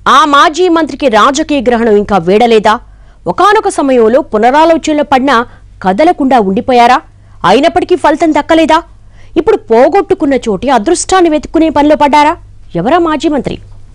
ఆ మాజీ మంత్రికి రాజకీయ గ్రహణం ఇంకా వీడలేదా ఒకానొక సమయంలో పునరాలోచనలో పడినా కదలకుండా ఉండిపోయారా అయినప్పటికీ ఫలితం దక్కలేదా ఇప్పుడు పోగొట్టుకున్న చోటి అదృష్టాన్ని వెతుక్కునే పనిలో పడ్డారా ఎవరా మాజీ మంత్రి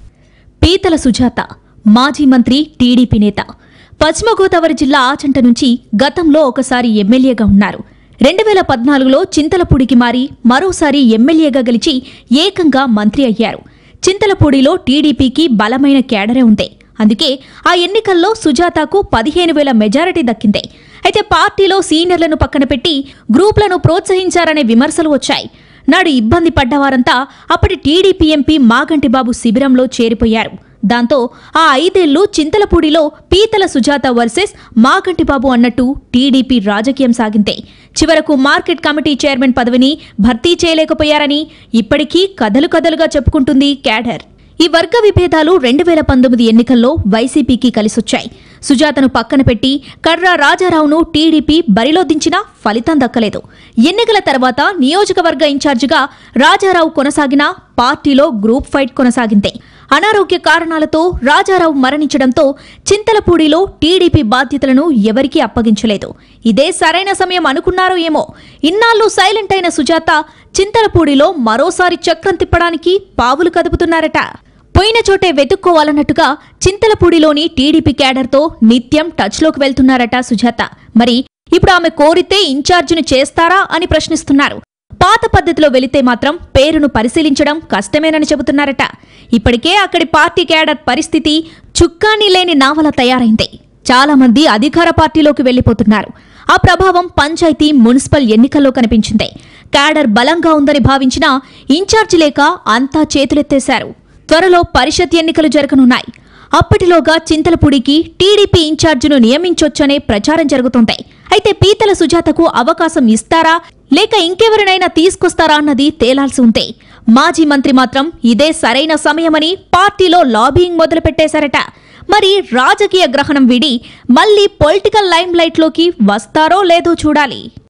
పీతల సుజాత మాజీ మంత్రి టీడీపీ నేత పశ్చిమ గోదావరి జిల్లా ఆచంట నుంచి గతంలో ఒకసారి ఎమ్మెల్యేగా ఉన్నారు రెండు వేల పద్నాలుగులో చింతలపూడికి మారి మరోసారి ఎమ్మెల్యేగా గెలిచి ఏకంగా మంత్రి అయ్యారు చింతలపూడిలో టీడీపీకి బలమైన కేడరే ఉంది అందుకే ఆ ఎన్నికల్లో సుజాతకు పదిహేను వేల మెజారిటీ దక్కింది అయితే పార్టీలో సీనియర్లను పక్కన పెట్టి గ్రూపులను ప్రోత్సహించారనే విమర్శలు వచ్చాయి నాడు ఇబ్బంది పడ్డవారంతా అప్పటి టీడీపీ ఎంపీ మాగంటి బాబు శిబిరంలో చేరిపోయారు దాంతో ఆ ఐదేళ్లు చింతలపూడిలో పీతల సుజాత వర్సెస్ మాగంటి బాబు అన్నట్టు టీడీపీ రాజకీయం సాగిందే చివరకు మార్కెట్ కమిటీ చైర్మన్ పదవిని భర్తీ చేయలేకపోయారని ఇప్పటికీ కథలు కథలుగా చెప్పుకుంటుంది క్యాడర్ ఈ వర్గ విభేదాలు రెండు వేల పంతొమ్మిది ఎన్నికల్లో వైసీపీకి కలిసొచ్చాయి సుజాతను పక్కన పెట్టి కర్రా రాజారావును టీడీపీ బరిలో దించినా ఫలితం దక్కలేదు ఎన్నికల తర్వాత నియోజకవర్గ ఇన్ఛార్జిగా రాజారావు కొనసాగినా పార్టీలో గ్రూప్ ఫైట్ కొనసాగింది అనారోగ్య కారణాలతో రాజారావు మరణించడంతో చింతలపూడిలో టీడీపీ బాధ్యతలను ఎవరికీ అప్పగించలేదు ఇదే సరైన సమయం అనుకున్నారో ఏమో ఇన్నాళ్ళు సైలెంట్ అయిన సుజాత చింతలపూడిలో మరోసారి చక్రం తిప్పడానికి పావులు కదుపుతున్నారట పోయిన చోటే వెతుక్కోవాలన్నట్టుగా చింతలపూడిలోని టీడీపీ క్యాడర్తో నిత్యం టచ్లోకి వెళ్తున్నారట సుజాత మరి ఇప్పుడు ఆమె కోరితే ఇన్ఛార్జిని చేస్తారా అని ప్రశ్నిస్తున్నారు పాత పద్ధతిలో వెళితే మాత్రం పేరును పరిశీలించడం కష్టమేనని చెబుతున్నారట ఇప్పటికే అక్కడి పార్టీ క్యాడర్ పరిస్థితి చుక్కాని లేని నావల తయారైంది చాలా మంది అధికార పార్టీలోకి వెళ్లిపోతున్నారు ఆ ప్రభావం పంచాయతీ మున్సిపల్ ఎన్నికల్లో కనిపించింది క్యాడర్ బలంగా ఉందని భావించినా ఇన్ఛార్జి లేక అంతా చేతులెత్తేశారు త్వరలో పరిషత్ ఎన్నికలు జరగనున్నాయి అప్పటిలోగా చింతలపూడికి టీడీపీ ఇన్ఛార్జిను నియమించొచ్చనే ప్రచారం జరుగుతోంది అయితే పీతల సుజాతకు అవకాశం ఇస్తారా లేక ఇంకెవరినైనా తీసుకొస్తారా అన్నది తేలాల్సి ఉంటే మాజీ మంత్రి మాత్రం ఇదే సరైన సమయమని పార్టీలో లాబింగ్ మొదలు పెట్టేశారట మరి రాజకీయ గ్రహణం వీడి మళ్ళీ పొలిటికల్ లైమ్ లైట్లోకి వస్తారో లేదో చూడాలి